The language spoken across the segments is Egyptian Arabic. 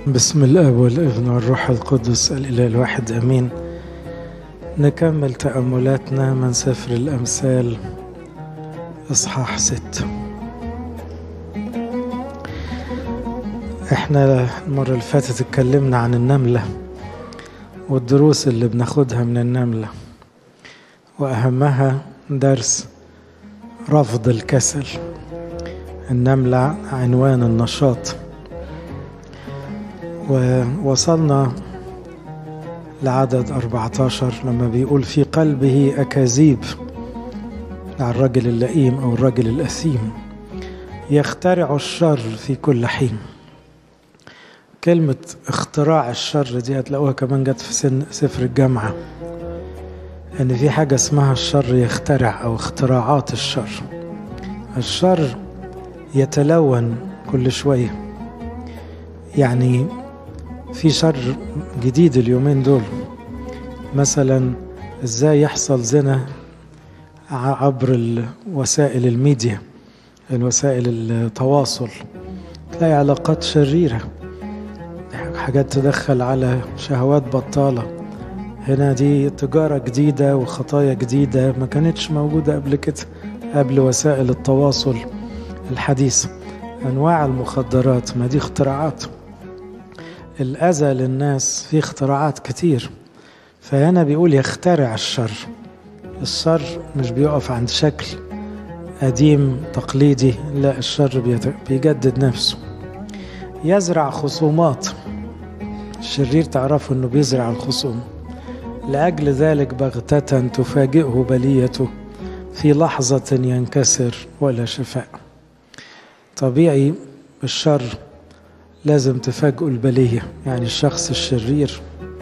بسم الاب والابن والروح القدس الاله الواحد امين نكمل تاملاتنا من سفر الامثال اصحاح ستة احنا المره اللي فاتت اتكلمنا عن النمله والدروس اللي بناخدها من النمله واهمها درس رفض الكسل النمله عنوان النشاط ووصلنا لعدد 14 لما بيقول في قلبه أكاذيب على الرجل اللئيم أو الرجل الأثيم يخترع الشر في كل حين كلمة اختراع الشر دي هتلاقوها كمان جت في سن سفر الجامعة إن في حاجة اسمها الشر يخترع أو اختراعات الشر الشر يتلون كل شوية يعني في شر جديد اليومين دول مثلا ازاي يحصل زنا عبر وسائل الميديا الوسائل التواصل تلاقي علاقات شريرة حاجات تدخل على شهوات بطالة هنا دي تجارة جديدة وخطايا جديدة ما كانتش موجودة قبل كده قبل وسائل التواصل الحديثة أنواع المخدرات ما دي اختراعات الأذى للناس في اختراعات كتير فهنا بيقول يخترع الشر الشر مش بيقف عند شكل قديم تقليدي لا الشر بيجدد نفسه يزرع خصومات الشرير تعرفوا انه بيزرع الخصوم لأجل ذلك بغتة تفاجئه بليته في لحظة ينكسر ولا شفاء طبيعي الشر لازم تفاجئوا البلية يعني الشخص الشرير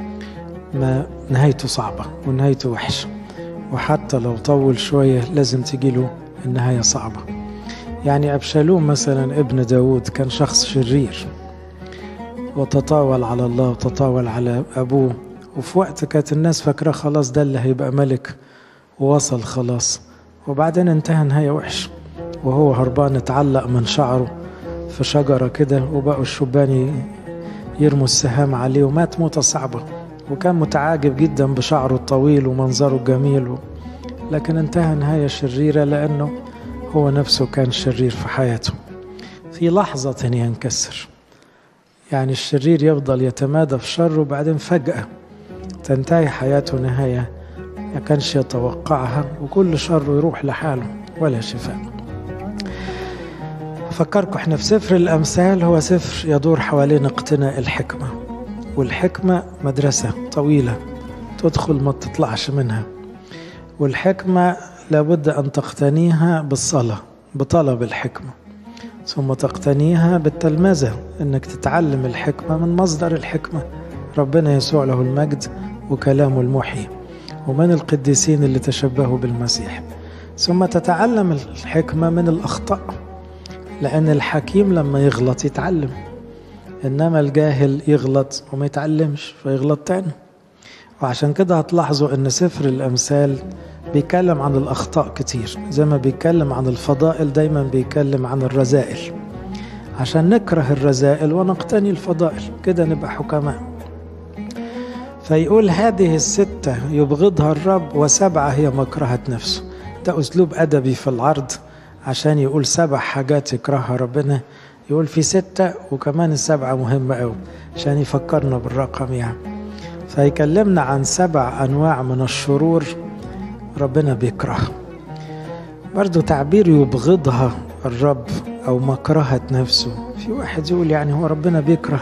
ما نهايته صعبة ونهايته وحشة وحتى لو طول شوية لازم تجيله النهاية صعبة يعني أبشالوم مثلا ابن داود كان شخص شرير وتطاول على الله وتطاول على أبوه وفي وقت كانت الناس فاكرة خلاص ده اللي هيبقى ملك ووصل خلاص وبعدين انتهى نهاية وحشة وهو هربان اتعلق من شعره في شجرة كده وبقوا الشبان يرموا السهام عليه ومات موتة صعبة وكان متعاجب جدا بشعره الطويل ومنظره الجميل و... لكن انتهى نهاية شريرة لأنه هو نفسه كان شرير في حياته في لحظة ينكسر يعني الشرير يفضل يتمادى في شره وبعدين فجأة تنتهي حياته نهاية ما كانش يتوقعها وكل شر يروح لحاله ولا شفاء أفكركم احنا في سفر الأمثال هو سفر يدور حوالين اقتناء الحكمة والحكمة مدرسة طويلة تدخل ما تطلعش منها والحكمة لابد أن تقتنيها بالصلاة بطلب الحكمة ثم تقتنيها بالتلمذة أنك تتعلم الحكمة من مصدر الحكمة ربنا يسوع له المجد وكلامه المحيي ومن القديسين اللي تشبهوا بالمسيح ثم تتعلم الحكمة من الأخطاء لأن الحكيم لما يغلط يتعلم إنما الجاهل يغلط وما يتعلمش فيغلط تاني وعشان كده هتلاحظوا إن سفر الأمثال بيتكلم عن الأخطاء كتير زي ما بيتكلم عن الفضائل دايما بيتكلم عن الرذائل عشان نكره الرذائل ونقتني الفضائل كده نبقى حكماء فيقول هذه الستة يبغضها الرب وسبعة هي مكرهة نفسه ده أسلوب أدبي في العرض عشان يقول سبع حاجات يكرهها ربنا يقول في ستة وكمان السبعة مهمة أوي عشان يفكرنا بالرقم يعني فيكلمنا عن سبع أنواع من الشرور ربنا بيكرهها برضو تعبير يبغضها الرب أو مكرهة نفسه في واحد يقول يعني هو ربنا بيكره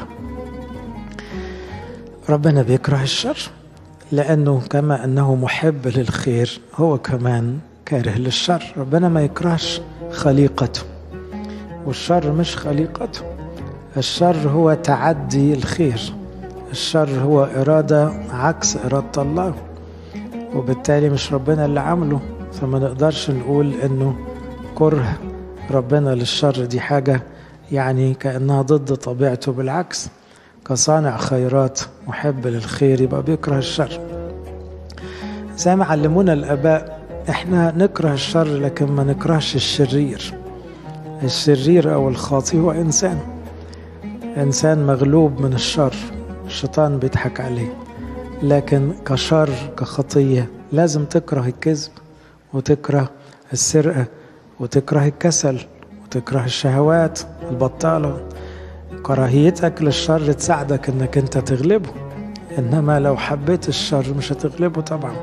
ربنا بيكره الشر لأنه كما أنه محب للخير هو كمان كاره للشر ربنا ما يكرهش خليقته والشر مش خليقته الشر هو تعدي الخير الشر هو إرادة عكس إرادة الله وبالتالي مش ربنا اللي عمله فما نقدرش نقول إنه كره ربنا للشر دي حاجة يعني كأنها ضد طبيعته بالعكس كصانع خيرات محب للخير يبقى بيكره الشر زي ما علمونا الآباء احنا نكره الشر لكن ما نكرهش الشرير الشرير او الخاطي هو انسان إنسان مغلوب من الشر الشيطان بيضحك عليه لكن كشر كخطية لازم تكره الكذب وتكره السرقة وتكره الكسل وتكره الشهوات البطالة كراهيتك للشر تساعدك انك انت تغلبه انما لو حبيت الشر مش هتغلبه طبعا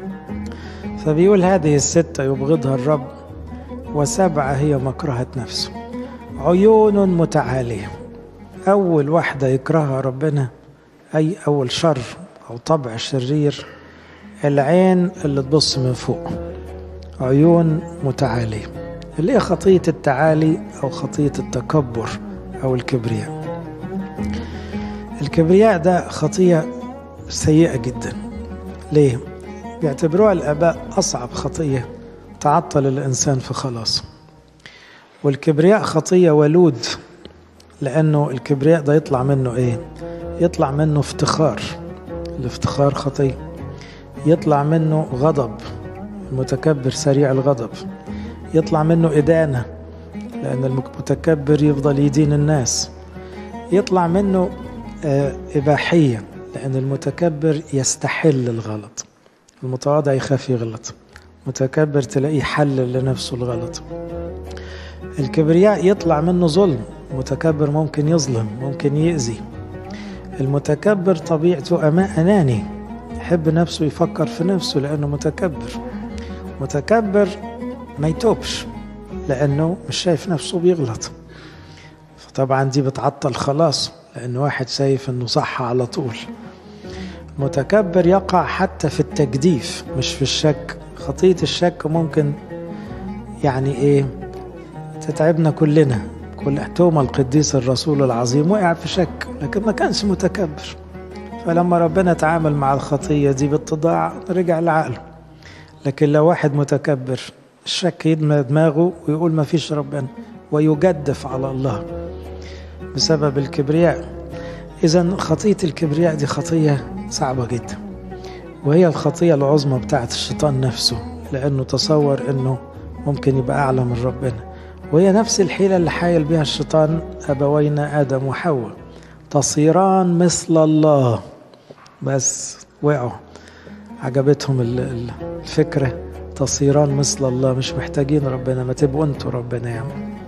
فبيقول هذه الستة يبغضها الرب وسبعة هي مكرهة نفسه عيون متعالية أول واحدة يكرهها ربنا أي أول شر أو طبع شرير العين اللي تبص من فوق عيون متعالية اللي هي خطية التعالي أو خطية التكبر أو الكبرياء الكبرياء ده خطية سيئة جدا ليه؟ بيعتبروها الآباء أصعب خطية تعطل الإنسان في خلاصه والكبرياء خطية ولود لأنه الكبرياء ده يطلع منه إيه؟ يطلع منه افتخار الافتخار خطية يطلع منه غضب المتكبر سريع الغضب يطلع منه إدانة لأن المتكبر يفضل يدين الناس يطلع منه إباحية لأن المتكبر يستحل الغلط المتواضع يخاف يغلط متكبر تلاقيه حلل لنفسه الغلط الكبرياء يطلع منه ظلم متكبر ممكن يظلم ممكن يأذي المتكبر طبيعته أناني يحب نفسه يفكر في نفسه لأنه متكبر متكبر ما يتوبش لأنه مش شايف نفسه بيغلط فطبعا دي بتعطل خلاص لأن واحد شايف أنه صح على طول متكبر يقع حتى في التجديف مش في الشك خطية الشك ممكن يعني إيه تتعبنا كلنا كل توما القديس الرسول العظيم وقع في شك لكن ما كانش متكبر فلما ربنا تعامل مع الخطية دي بالتضاع رجع لعقله لكن لو واحد متكبر الشك يدمى دماغه ويقول ما فيش ربنا ويجدف على الله بسبب الكبرياء إذا خطية الكبرياء دي خطية صعبة جدا وهي الخطية العظمى بتاعت الشيطان نفسه لأنه تصور أنه ممكن يبقى أعلى من ربنا وهي نفس الحيلة اللي حايل بها الشيطان أبوينا آدم وحواء تصيران مثل الله بس وقعوا عجبتهم الفكرة تصيران مثل الله مش محتاجين ربنا ما تبقوا انتوا ربنا يعني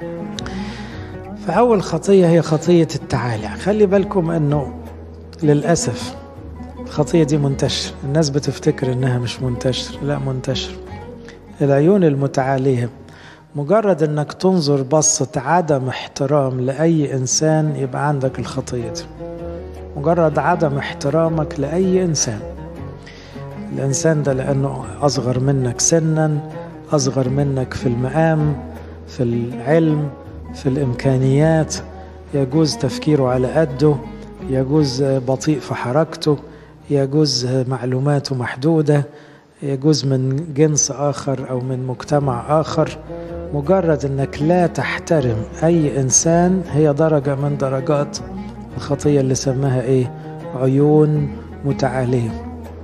فأول خطية هي خطية التعالي خلي بالكم أنه للأسف الخطية دي منتشرة الناس بتفتكر أنها مش منتشرة لا منتشرة العيون المتعالية مجرد أنك تنظر بصة عدم احترام لأي إنسان يبقى عندك الخطية دي مجرد عدم احترامك لأي إنسان الإنسان ده لأنه أصغر منك سنا أصغر منك في المقام في العلم في الإمكانيات يجوز تفكيره على قده يجوز بطيء في حركته يجوز معلوماته محدودة يجوز من جنس آخر أو من مجتمع آخر مجرد أنك لا تحترم أي إنسان هي درجة من درجات الخطية اللي سماها إيه عيون متعالية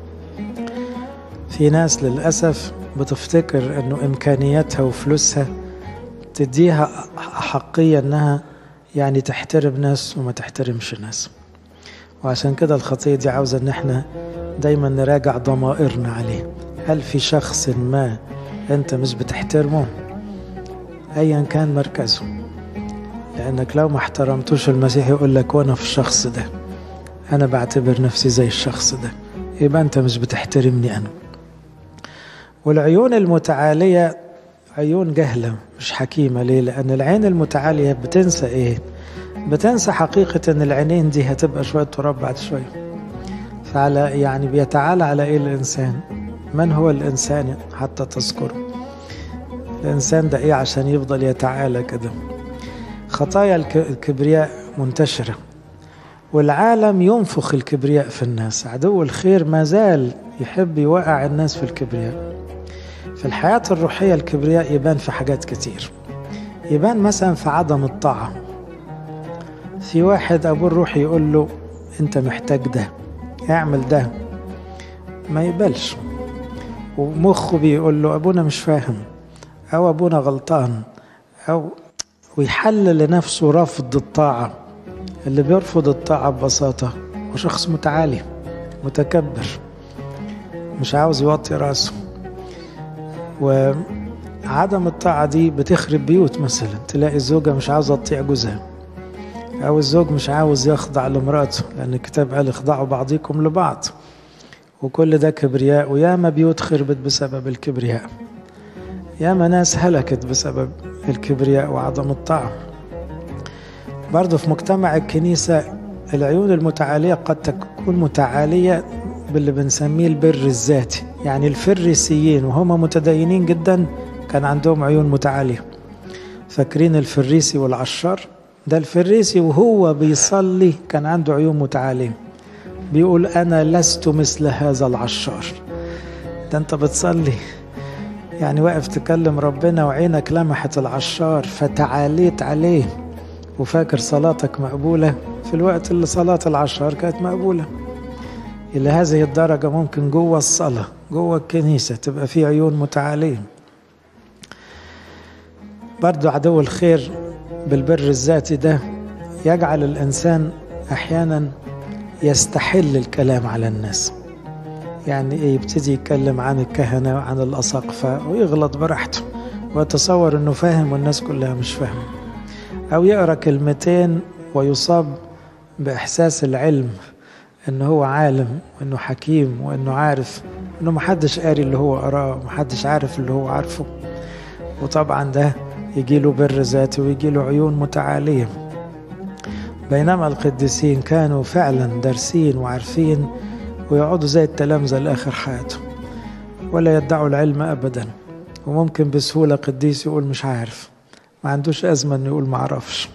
في ناس للأسف بتفتكر أنه إمكانياتها وفلوسها تديها أحقية أنها يعني تحترم ناس وما تحترمش ناس وعشان كده الخطية دي عاوزة أن احنا دايما نراجع ضمائرنا عليه هل في شخص ما أنت مش بتحترمه أيا كان مركزه لأنك لو ما احترمتوش المسيح يقول لك وأنا في الشخص ده أنا بعتبر نفسي زي الشخص ده يبقى أنت مش بتحترمني أنا والعيون المتعالية عيون جهلة مش حكيمة ليه؟ لأن العين المتعالية بتنسى إيه؟ بتنسى حقيقة إن العينين دي هتبقى شوية تراب بعد شوية. فعلى يعني بيتعالى على إيه الإنسان؟ من هو الإنسان حتى تذكره؟ الإنسان ده إيه عشان يفضل يتعالى كده؟ خطايا الكبرياء منتشرة والعالم ينفخ الكبرياء في الناس عدو الخير ما زال يحب يوقع الناس في الكبرياء في الحياة الروحية الكبرياء يبان في حاجات كتير يبان مثلا في عدم الطاعة في واحد أبوه الروح يقول له أنت محتاج ده اعمل ده ما يقبلش ومخه بيقول له أبونا مش فاهم أو أبونا غلطان أو ويحلل لنفسه رفض الطاعة اللي بيرفض الطاعة ببساطة وشخص متعالي متكبر مش عاوز يوطي راسه وعدم الطاعة دي بتخرب بيوت مثلا تلاقي الزوجة مش عاوزة تطيع جوزها أو الزوج مش عاوز يخضع لمراته لأن الكتاب قال اخضعوا بعضكم لبعض وكل ده كبرياء وياما بيوت خربت بسبب الكبرياء ياما ناس هلكت بسبب الكبرياء وعدم الطاعة برضه في مجتمع الكنيسة العيون المتعالية قد تكون متعالية باللي بنسميه البر الذاتي يعني الفريسيين وهم متدينين جدا كان عندهم عيون متعالية فاكرين الفريسي والعشار ده الفريسي وهو بيصلي كان عنده عيون متعالية بيقول أنا لست مثل هذا العشار ده أنت بتصلي يعني واقف تكلم ربنا وعينك لمحت العشار فتعاليت عليه وفاكر صلاتك مقبولة في الوقت اللي صلاة العشار كانت مقبولة إلى هذه الدرجة ممكن جوه الصلاة جوه الكنيسة تبقى في عيون متعالية برضو عدو الخير بالبر الذاتي ده يجعل الإنسان أحيانا يستحل الكلام على الناس يعني إيه يبتدي يتكلم عن الكهنة وعن الأساقفة ويغلط براحته ويتصور إنه فاهم والناس كلها مش فاهمة أو يقرأ كلمتين ويصاب بإحساس العلم إنه هو عالم وإنه حكيم وإنه عارف إنه محدش قاري اللي هو قراه ومحدش عارف اللي هو عارفه وطبعا ده يجيله بر ذاتي ويجيله عيون متعالية بينما القديسين كانوا فعلا دارسين وعارفين ويقعدوا زي التلامذة لآخر حياتهم ولا يدعوا العلم أبدا وممكن بسهولة قديس يقول مش عارف ما عندوش أزمة إنه يقول ما عرفش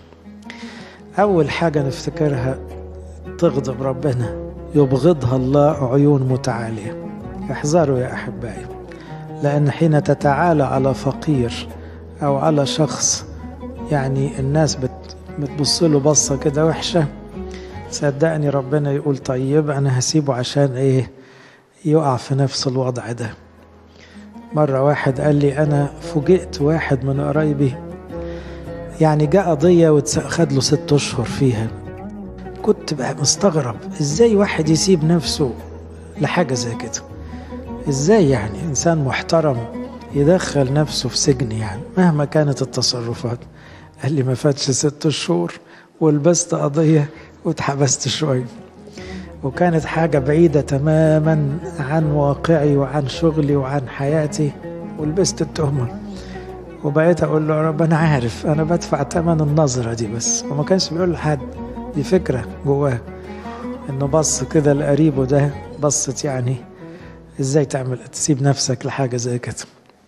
أول حاجة نفتكرها تغضب ربنا يبغضها الله عيون متعالية احذروا يا أحبائي لأن حين تتعالى على فقير أو على شخص يعني الناس بت بتبص له بصة كده وحشة صدقني ربنا يقول طيب أنا هسيبه عشان إيه يقع في نفس الوضع ده مرة واحد قال لي أنا فوجئت واحد من قرايبي يعني جاء قضية وخد له ست أشهر فيها كنت بقى مستغرب إزاي واحد يسيب نفسه لحاجة زي كده إزاي يعني إنسان محترم يدخل نفسه في سجن يعني مهما كانت التصرفات قال لي ما فاتش ست شهور ولبست قضية واتحبست شوية وكانت حاجة بعيدة تماما عن واقعي وعن شغلي وعن حياتي ولبست التهمة وبقيت أقول له يا رب أنا عارف أنا بدفع ثمن النظرة دي بس وما كانش بيقول لحد دي فكرة جواه إنه بص كده لقريبه ده بصت يعني إزاي تعمل تسيب نفسك لحاجة زي كده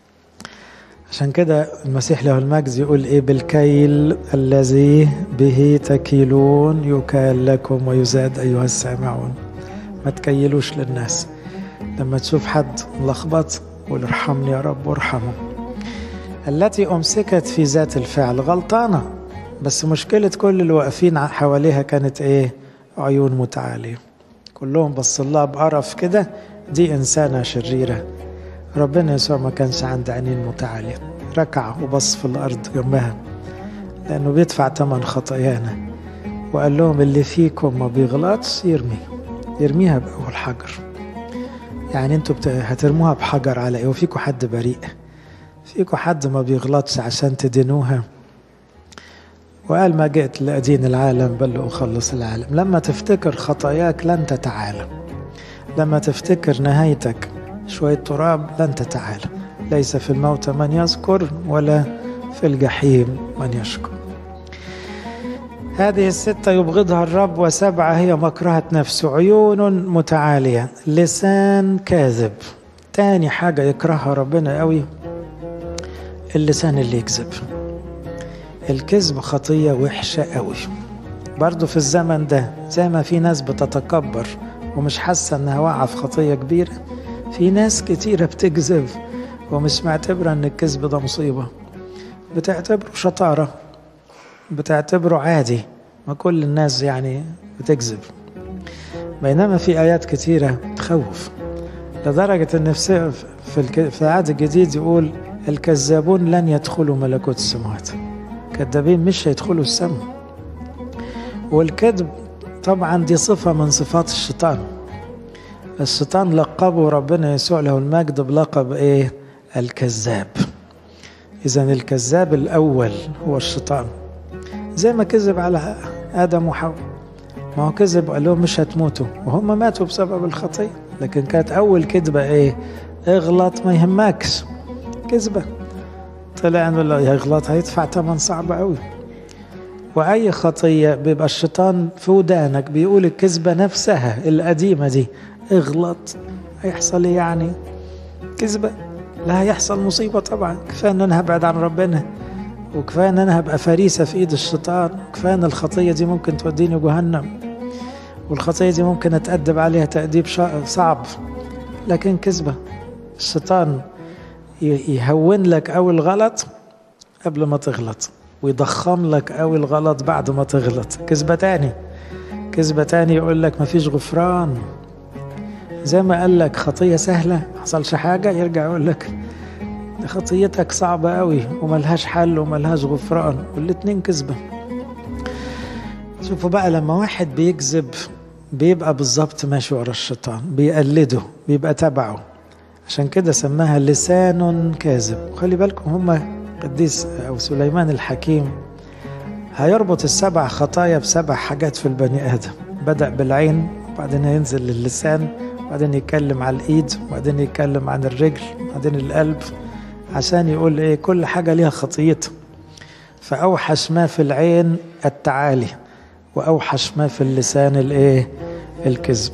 عشان كده المسيح له المجد يقول ايه بالكيل الذي به تكيلون يكال لكم ويزاد ايها السامعون ما تكيلوش للناس لما تشوف حد ملخبط قول ارحمني يا رب وارحمه التي امسكت في ذات الفعل غلطانه بس مشكله كل اللي واقفين حواليها كانت ايه عيون متعاليه كلهم بص لها بقرف كده دي انسانه شريره ربنا يسوع ما كانش عنده عينين متعالية ركع وبص في الأرض جنبها لأنه بيدفع ثمن خطايانا وقال لهم اللي فيكم ما بيغلطش يرمي يرميها بأول حجر يعني انتوا بت... هترموها بحجر على ايه وفيكم حد بريء فيكم حد ما بيغلطش عشان تدينوها وقال ما جئت لأدين العالم بل لأخلص العالم لما تفتكر خطاياك لن تتعالى لما تفتكر نهايتك شوية تراب لن تتعالى ليس في الموت من يذكر ولا في الجحيم من يشكر هذه الستة يبغضها الرب وسبعة هي مكرهة نفسه عيون متعالية لسان كاذب تاني حاجة يكرهها ربنا قوي اللسان اللي يكذب الكذب خطية وحشة قوي برضو في الزمن ده زي ما في ناس بتتكبر ومش حاسة انها واقعة في خطية كبيرة في ناس كتيرة بتكذب ومش معتبرة ان الكذب ده مصيبة بتعتبره شطارة بتعتبره عادي ما كل الناس يعني بتكذب بينما في آيات كتيرة تخوف لدرجة ان في في العهد الجديد يقول الكذابون لن يدخلوا ملكوت السماوات كذابين مش هيدخلوا السماء والكذب طبعا دي صفة من صفات الشيطان الشيطان لقبه ربنا يسوع له المجد بلقب ايه الكذاب اذا الكذاب الاول هو الشيطان زي ما كذب على ادم وحواء ما هو كذب وقال لهم مش هتموتوا وهم ماتوا بسبب الخطيه لكن كانت اول كذبه ايه اغلط ما يهمكش كذبه طلع انه لو يغلط هيدفع ثمن صعب قوي واي خطيه بيبقى الشيطان في ودانك بيقول الكذبه نفسها القديمه دي اغلط هيحصل ايه يعني كذبه لا هيحصل مصيبه طبعا كفايه ان انا هبعد عن ربنا وكفايه ان انا هبقى فريسه في ايد الشيطان وكفايه ان الخطيه دي ممكن توديني جهنم والخطيه دي ممكن اتادب عليها تاديب صعب لكن كذبه الشيطان يهون لك أول الغلط قبل ما تغلط ويضخم لك أول الغلط بعد ما تغلط كذبة تاني كذبة تاني يقول لك مفيش غفران زي ما قال لك خطية سهلة حصلش حاجة يرجع يقول لك خطيتك صعبة قوي وملهاش حل وملهاش غفران والاتنين كذبة شوفوا بقى لما واحد بيكذب بيبقى بالظبط ماشي ورا الشيطان بيقلده بيبقى تبعه عشان كده سماها لسان كاذب خلي بالكم هما قديس أو سليمان الحكيم هيربط السبع خطايا بسبع حاجات في البني آدم بدأ بالعين وبعدين هينزل للسان وبعدين يتكلم على الإيد وبعدين يتكلم عن الرجل وبعدين القلب عشان يقول إيه كل حاجة ليها خطيتها فأوحش ما في العين التعالي وأوحش ما في اللسان الإيه الكذب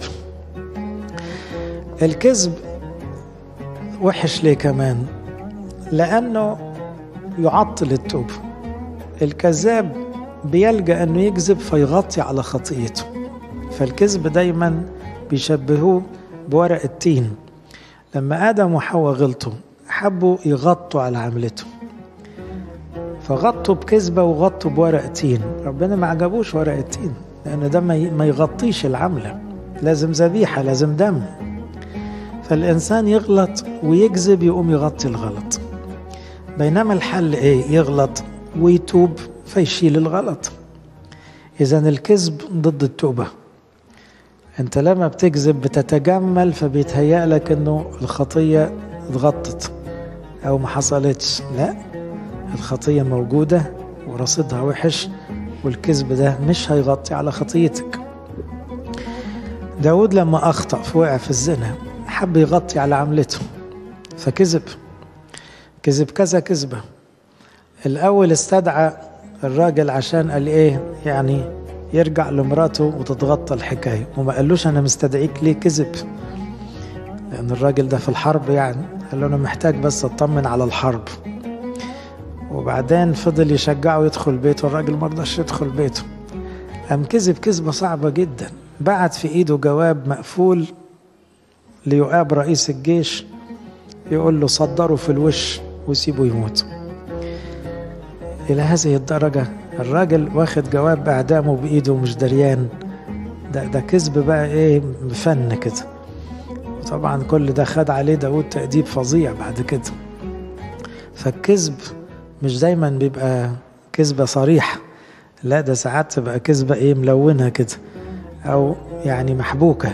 الكذب وحش ليه كمان لأنه يعطل التوبة الكذاب بيلجأ أنه يكذب فيغطي على خطيته فالكذب دايما بيشبهوه بورق التين لما آدم وحواء غلطوا حبوا يغطوا على عملته فغطوا بكذبة وغطوا بورق تين ربنا ما عجبوش ورق التين لأن ده ما يغطيش العملة لازم ذبيحة لازم دم فالإنسان يغلط ويكذب يقوم يغطي الغلط بينما الحل إيه يغلط ويتوب فيشيل الغلط إذا الكذب ضد التوبة أنت لما بتكذب بتتجمل فبيتهيأ لك إنه الخطية اتغطت أو ما حصلتش لا الخطية موجودة ورصيدها وحش والكذب ده مش هيغطي على خطيتك داود لما أخطأ فوقع في الزنا حب يغطي على عملته فكذب كذب كذا كذبة الأول استدعى الراجل عشان قال إيه يعني يرجع لمراته وتتغطى الحكاية وما قالوش أنا مستدعيك ليه كذب لأن الراجل ده في الحرب يعني قال له أنا محتاج بس أطمن على الحرب وبعدين فضل يشجعه يدخل بيته الراجل ما رضاش يدخل بيته قام كذب كذبة صعبة جدا بعت في إيده جواب مقفول ليؤاب رئيس الجيش يقول له صدره في الوش وسيبه يموت إلى هذه الدرجة الراجل واخد جواب بإعدامه بإيده ومش دريان ده ده كذب بقى إيه فن كده طبعا كل ده خد عليه داود تأديب فظيع بعد كده فالكذب مش دايما بيبقى كذبة صريحة لا ده ساعات تبقى كذبة ايه ملونة كده او يعني محبوكة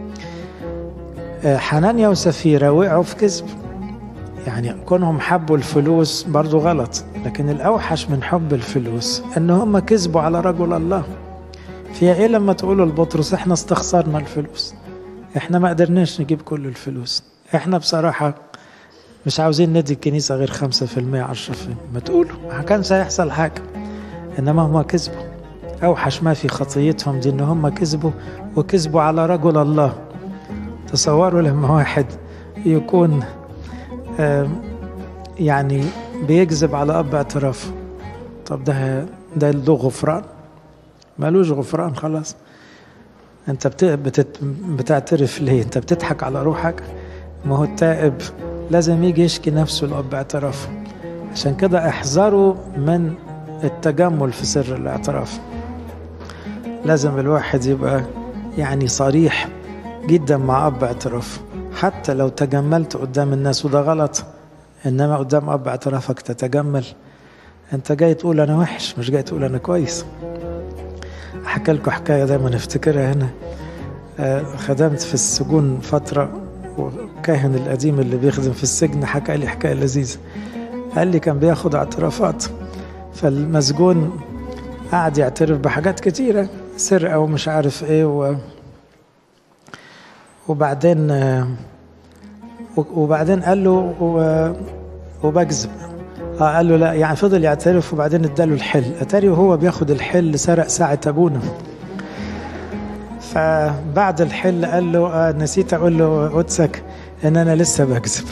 حنانيا وسفيرة وقعوا في كذب يعني كونهم حبوا الفلوس برضو غلط لكن الأوحش من حب الفلوس إن هم كذبوا على رجل الله فيها إيه لما تقولوا لبطرس إحنا استخسرنا الفلوس إحنا ما قدرناش نجيب كل الفلوس إحنا بصراحة مش عاوزين ندي الكنيسة غير خمسة في المية عشرة في المية ما تقولوا ما كانش هيحصل حاجة إنما هم كذبوا أوحش ما في خطيتهم دي إن هم كذبوا وكذبوا على رجل الله تصوروا لما واحد يكون يعني بيكذب على اب اعترافه طب ده ده له غفران مالوش غفران خلاص انت بتت بتعترف ليه انت بتضحك على روحك ما هو التائب لازم يجي يشكي نفسه لاب اعترافه عشان كده احذروا من التجمل في سر الاعتراف لازم الواحد يبقى يعني صريح جدا مع اب اعترافه حتى لو تجملت قدام الناس وده غلط انما قدام اب اعترافك تتجمل انت جاي تقول انا وحش مش جاي تقول انا كويس أحكي لكم حكاية دايما افتكرها هنا خدمت في السجون فترة وكاهن القديم اللي بيخدم في السجن حكى لي حكاية لذيذة قال لي كان بياخد اعترافات فالمسجون قعد يعترف بحاجات كتيرة سرقة ومش عارف ايه و... وبعدين وبعدين قال له و... وبكذب اه قال له لا يعني فضل يعترف وبعدين اداله الحل اتاري وهو بياخد الحل سرق ساعة ابونا فبعد الحل قال له آه نسيت اقول له قدسك ان انا لسه بكذب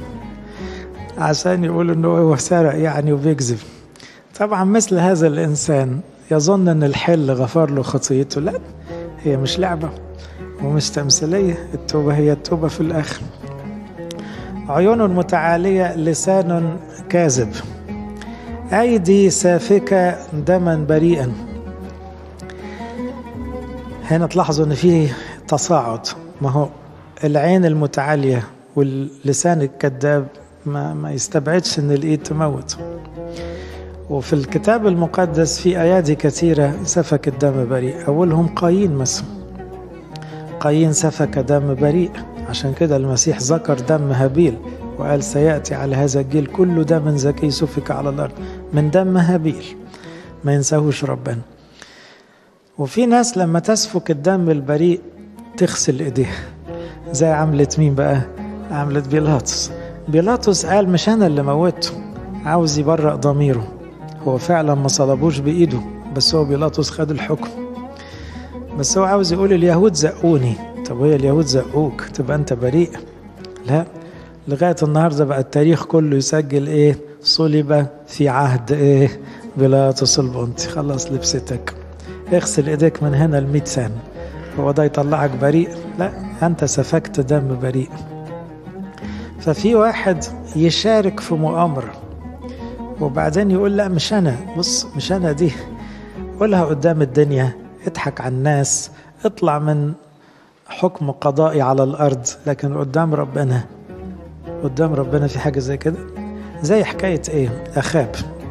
عشان يقول انه هو سرق يعني وبيكذب طبعا مثل هذا الانسان يظن ان الحل غفر له خطيته لا هي مش لعبه ومش تمثيليه التوبه هي التوبه في الاخر عيون متعاليه لسان كاذب ايدي سافكه دما بريئا هنا تلاحظوا ان في تصاعد ما هو العين المتعاليه واللسان الكذاب ما, ما يستبعدش ان الايد تموت وفي الكتاب المقدس في ايادي كثيره سفك الدم بريء اولهم قايين مثلا قايين سفك دم بريء عشان كده المسيح ذكر دم هابيل وقال سياتي على هذا الجيل كل دم زكي سفك على الارض من دم هابيل ما ينساهوش ربنا وفي ناس لما تسفك الدم البريء تغسل ايديها زي عملت مين بقى عملت بيلاطس بيلاطس قال مش انا اللي موته عاوز يبرأ ضميره هو فعلا ما صلبوش بايده بس هو بيلاطس خد الحكم بس هو عاوز يقول اليهود زقوني طب هي اليهود زقوك تبقى انت بريء لا لغايه النهارده بقى التاريخ كله يسجل ايه صلب في عهد ايه بيلاطس البنطي خلص لبستك اغسل ايديك من هنا ل سنه هو ده يطلعك بريء لا انت سفكت دم بريء ففي واحد يشارك في مؤامرة وبعدين يقول لا مش أنا بص مش أنا دي قولها قدام الدنيا اضحك على الناس اطلع من حكم قضائي على الأرض لكن قدام ربنا قدام ربنا في حاجة زي كده زي حكاية ايه أخاب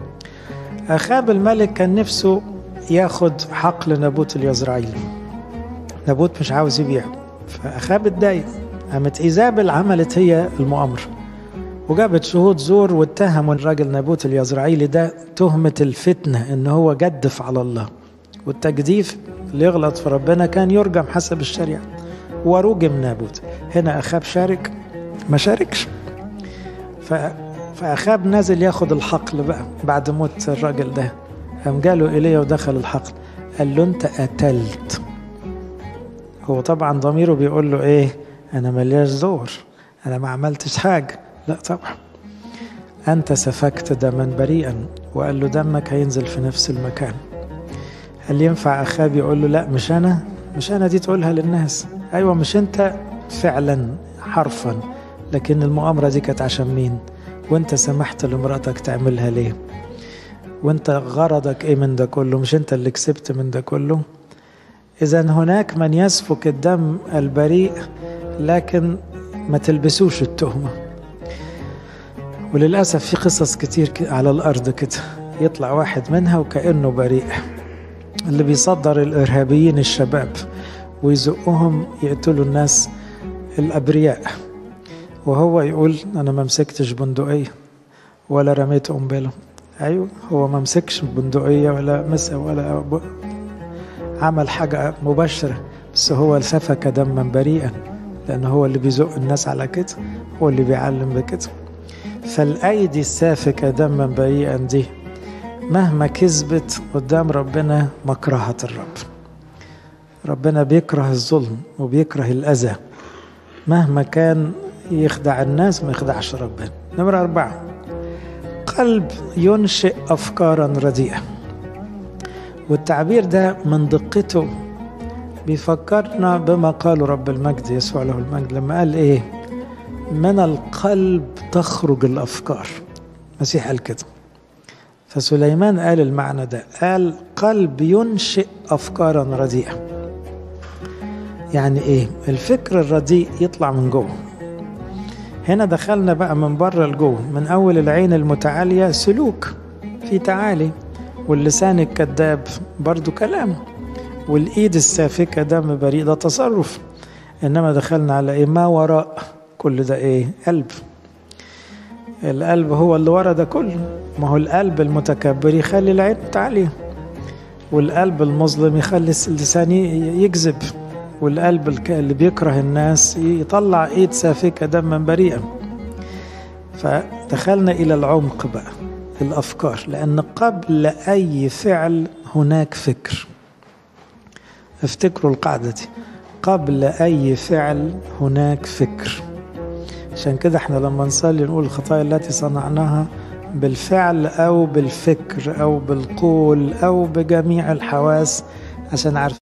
أخاب الملك كان نفسه ياخد حقل نابوت اليزرعيلي نابوت مش عاوز يبيعه فأخاب اتضايق قامت ايزابل عملت هي المؤامرة وجابت شهود زور واتهموا الراجل نابوت اليزرعيلي ده تهمة الفتنة ان هو جدف على الله والتجديف اللي يغلط في ربنا كان يرجم حسب الشريعة ورجم نابوت هنا أخاب شارك ما شاركش ف... فأخاب نازل ياخد الحقل بقى بعد موت الراجل ده قام جاله إيليا ودخل الحقل قال له أنت قتلت هو طبعا ضميره بيقول له إيه أنا ملياش دور أنا ما عملتش حاجة لا طبعا أنت سفكت دما بريئا وقال له دمك هينزل في نفس المكان هل ينفع أخاب يقول له لا مش أنا مش أنا دي تقولها للناس أيوة مش أنت فعلا حرفا لكن المؤامرة دي كانت عشان مين وانت سمحت لمراتك تعملها ليه وانت غرضك ايه من ده كله مش انت اللي كسبت من ده كله اذا هناك من يسفك الدم البريء لكن ما تلبسوش التهمة وللأسف في قصص كتير على الأرض كده يطلع واحد منها وكأنه بريء اللي بيصدر الإرهابيين الشباب ويزقهم يقتلوا الناس الأبرياء وهو يقول أنا ما مسكتش بندقية ولا رميت قنبلة أيوه هو ما مسكش بندقية ولا مس ولا عمل حاجة مباشرة بس هو سفك دما بريئا لأن هو اللي بيزق الناس على كده هو اللي بيعلم بكده فالأيدي السافكة دما بريئا دي مهما كذبت قدام ربنا مكرهة الرب ربنا بيكره الظلم وبيكره الأذى مهما كان يخدع الناس ما يخدعش ربنا نمرة أربعة قلب ينشئ أفكارا رديئة والتعبير ده من دقته بيفكرنا بما قاله رب المجد يسوع له المجد لما قال ايه من القلب تخرج الافكار المسيح قال كده فسليمان قال المعنى ده قال قلب ينشئ افكارا رديئه يعني ايه الفكر الرديء يطلع من جوه هنا دخلنا بقى من بره لجوه من اول العين المتعاليه سلوك في تعالي واللسان الكذاب برضو كلام والإيد السافكة دم بريء ده تصرف إنما دخلنا على إيه ما وراء كل ده إيه قلب القلب هو اللي ورا ده كله ما هو القلب المتكبر يخلي العين تعليه والقلب المظلم يخلي اللسان يكذب والقلب اللي بيكره الناس يطلع ايد سافكه دما بريئا فدخلنا الى العمق بقى الافكار لان قبل اي فعل هناك فكر افتكروا القاعده دي قبل اي فعل هناك فكر عشان كده احنا لما نصلي نقول الخطايا التي صنعناها بالفعل او بالفكر او بالقول او بجميع الحواس عشان عارف